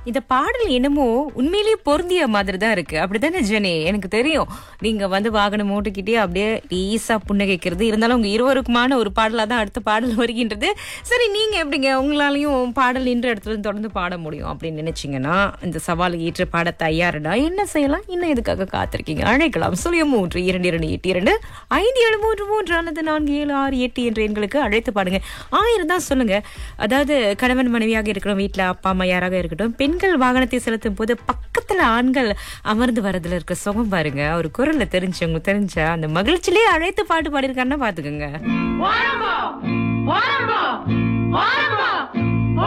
இந்த பாடல் என்னமோ உண்மையிலேயே பொருந்திய மாதிரி தான் இருக்கு அப்படிதானே ஜெனி எனக்கு தெரியும் நீங்க வந்து வாகனம் ஓட்டிக்கிட்டே அப்படியே ஈஸா புன்னகைக்கிறது இருந்தாலும் உங்க இருவருக்குமான ஒரு பாடலா தான் அடுத்த பாடல் வருகின்றது சரி நீங்க எப்படிங்க உங்களாலையும் பாடல் நின்ற இடத்துல இருந்து தொடர்ந்து பாட முடியும் அப்படின்னு நினைச்சீங்கன்னா இந்த சவால் ஏற்று பாட தயாரடா என்ன செய்யலாம் இன்னும் எதுக்காக காத்திருக்கீங்க அழைக்கலாம் சுழிய மூன்று இரண்டு இரண்டு எட்டு இரண்டு ஐந்து ஏழு மூன்று மூன்று அல்லது நான்கு ஏழு ஆறு எட்டு என்ற எண்களுக்கு அழைத்து பாடுங்க ஆயிரம் தான் சொல்லுங்க அதாவது கணவன் மனைவியாக இருக்கட்டும் வீட்டுல அப்பா அம்மா யாராக இருக்கட்டும் பெண்கள் வாகனத்தை செலுத்தும் போது பக்கத்துல ஆண்கள் அமர்ந்து வரதுல இருக்க சுகம் பாருங்க அவர் குரல்ல தெரிஞ்சவங்க தெரிஞ்சா அந்த மகிழ்ச்சியிலேயே அழைத்து பாட்டு பாடியிருக்காருன்னா பாத்துக்கோங்க Waramo! Waramo! Waramo!